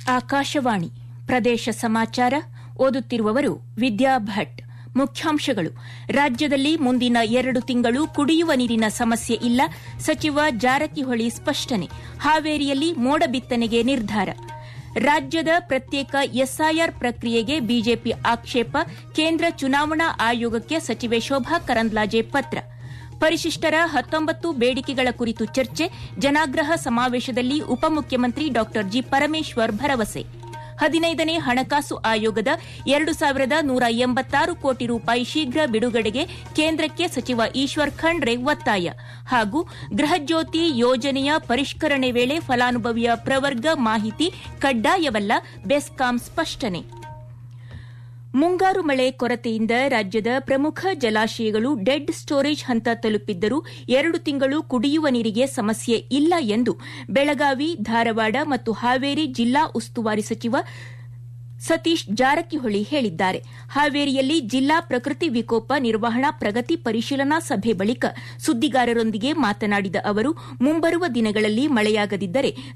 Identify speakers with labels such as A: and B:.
A: ಆಕಾಶವಾಣಿ ಪ್ರದೇಶ ಸಮಾಚಾರ ಓದುತ್ತಿರುವವರು ವಿದ್ಯಾ ಭಟ್ ಮುಖ್ಯಾಂಶಗಳು ರಾಜ್ಯದಲ್ಲಿ ಮುಂದಿನ ಎರಡು ತಿಂಗಳು ಕುಡಿಯುವ ನೀರಿನ ಸಮಸ್ಯೆ ಇಲ್ಲ ಸಚಿವ ಜಾರಕಿಹೊಳಿ ಸ್ಪಷ್ಟನೆ ಹಾವೇರಿಯಲ್ಲಿ ಮೋಡ ಬಿತ್ತನೆಗೆ ನಿರ್ಧಾರ ರಾಜ್ಯದ ಪ್ರತ್ಯೇಕ ಎಸ್ಐಆರ್ ಪ್ರಕ್ರಿಯೆಗೆ ಬಿಜೆಪಿ ಆಕ್ಷೇಪ ಕೇಂದ್ರ ಚುನಾವಣಾ ಆಯೋಗಕ್ಕೆ ಸಚಿವೆ ಶೋಭಾ ಕರಂದ್ಲಾಜೆ ಪತ್ರ ಪರಿಶಿಷ್ಟರ ಹತ್ತೊಂಬತ್ತು ಬೇಡಿಕೆಗಳ ಕುರಿತು ಚರ್ಚೆ ಜನಾಗ್ರಹ ಸಮಾವೇಶದಲ್ಲಿ ಉಪಮುಖ್ಯಮಂತ್ರಿ ಡಾ ಜಿ ಪರಮೇಶ್ವರ್ ಭರವಸೆ ಹದಿನೈದನೇ ಹಣಕಾಸು ಆಯೋಗದ ಎರಡು ಸಾವಿರದ ನೂರ ಎಂಬತ್ತಾರು ಕೋಟಿ ರೂಪಾಯಿ ಶೀಘ್ರ ಬಿಡುಗಡೆಗೆ ಕೇಂದ್ರಕ್ಕೆ ಸಚಿವ ಈಶ್ವರ್ ಖಂಡ್ರೆ ಒತ್ತಾಯ ಹಾಗೂ ಗೃಹಜ್ಯೋತಿ ಯೋಜನೆಯ ಪರಿಷ್ಕರಣೆ ವೇಳೆ ಫಲಾನುಭವಿಯ ಪ್ರವರ್ಗ ಮಾಹಿತಿ ಕಡ್ಡಾಯವಲ್ಲ ಬೆಸ್ಕಾಂ ಸ್ಪಷ್ಟನೆ ಮುಂಗಾರು ಮಳೆ ಕೊರತೆಯಿಂದ ರಾಜ್ಯದ ಪ್ರಮುಖ ಜಲಾಶಯಗಳು ಡೆಡ್ ಸ್ಟೋರೇಜ್ ಹಂತ ತಲುಪಿದ್ದರೂ ಎರಡು ತಿಂಗಳು ಕುಡಿಯುವ ನೀರಿಗೆ ಸಮಸ್ಯೆ ಇಲ್ಲ ಎಂದು ಬೆಳಗಾವಿ ಧಾರವಾಡ ಮತ್ತು ಹಾವೇರಿ ಜಿಲ್ಲಾ ಉಸ್ತುವಾರಿ ಸಚಿವ ಸತೀಶ್ ಜಾರಕಿಹೊಳಿ ಹೇಳಿದ್ದಾರೆ ಹಾವೇರಿಯಲ್ಲಿ ಜಿಲ್ಲಾ ಪ್ರಕೃತಿ ವಿಕೋಪ ನಿರ್ವಹಣಾ ಪ್ರಗತಿ ಪರಿಶೀಲನಾ ಸಭೆ ಬಳಿಕ ಸುದ್ದಿಗಾರರೊಂದಿಗೆ ಮಾತನಾಡಿದ ಅವರು ಮುಂಬರುವ ದಿನಗಳಲ್ಲಿ ಮಳೆಯಾಗದಿದ್ದರೆ